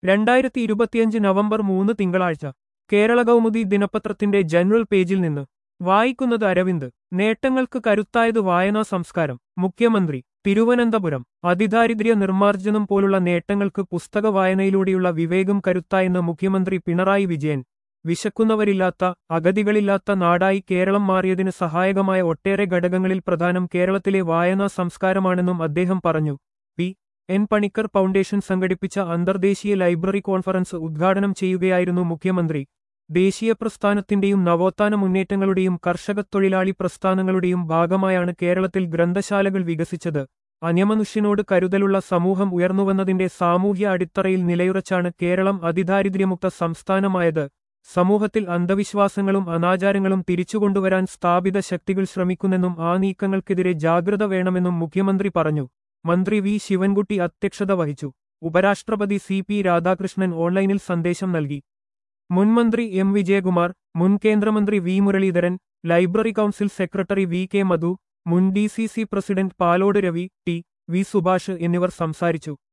രണ്ടായിരത്തി ഇരുപത്തിയഞ്ച് നവംബർ മൂന്ന് തിങ്കളാഴ്ച കേരള കൗമുദി ദിനപത്രത്തിന്റെ ജനറൽ പേജിൽ നിന്ന് വായിക്കുന്നത് അരവിന്ദ് നേട്ടങ്ങൾക്ക് കരുത്തായത് വായനാ സംസ്കാരം മുഖ്യമന്ത്രി തിരുവനന്തപുരം അതിദാരിദ്ര്യ നിർമ്മാർജ്ജനം പോലുള്ള നേട്ടങ്ങൾക്ക് പുസ്തക വായനയിലൂടെയുള്ള വിവേകം കരുത്തായെന്ന് മുഖ്യമന്ത്രി പിണറായി വിജയൻ വിശക്കുന്നവരില്ലാത്ത അഗതികളില്ലാത്ത നാടായി കേരളം മാറിയതിന് സഹായകമായ ഒട്ടേറെ ഘടകങ്ങളിൽ പ്രധാനം കേരളത്തിലെ വായനാ സംസ്കാരമാണെന്നും അദ്ദേഹം പറഞ്ഞു പി എൻ പണിക്കർ ഫൗണ്ടേഷൻ സംഘടിപ്പിച്ച അന്തർദേശീയ ലൈബ്രറി കോൺഫറൻസ് ഉദ്ഘാടനം ചെയ്യുകയായിരുന്നു മുഖ്യമന്ത്രി ദേശീയ പ്രസ്ഥാനത്തിന്റെയും നവോത്ഥാന മുന്നേറ്റങ്ങളുടെയും കർഷകത്തൊഴിലാളി പ്രസ്ഥാനങ്ങളുടെയും ഭാഗമായാണ് കേരളത്തിൽ ഗ്രന്ഥശാലകൾ വികസിച്ചത് അന്യമനുഷ്യനോട് കരുതലുള്ള സമൂഹം ഉയർന്നുവന്നതിന്റെ സാമൂഹ്യ അടിത്തറയിൽ നിലയുറച്ചാണ് കേരളം അതിദാരിദ്ര്യമുക്ത സംസ്ഥാനമായത് സമൂഹത്തിൽ അന്ധവിശ്വാസങ്ങളും അനാചാരങ്ങളും തിരിച്ചുകൊണ്ടുവരാൻ സ്ഥാപിത ശക്തികൾ ശ്രമിക്കുന്നെന്നും ആ നീക്കങ്ങൾക്കെതിരെ ജാഗ്രത വേണമെന്നും മുഖ്യമന്ത്രി പറഞ്ഞു മന്ത്രി വി ശിവൻകുട്ടി അധ്യക്ഷത വഹിച്ചു ഉപരാഷ്ട്രപതി സി പി രാധാകൃഷ്ണൻ ഓൺലൈനിൽ സന്ദേശം നൽകി മുൻമന്ത്രി എം വിജയകുമാർ മുൻ കേന്ദ്രമന്ത്രി V Muraleedharan library council secretary V K Madhu മുൻ D C C president Palode Ravi T V Subhash എന്നിവർ സംസാരിച്ചു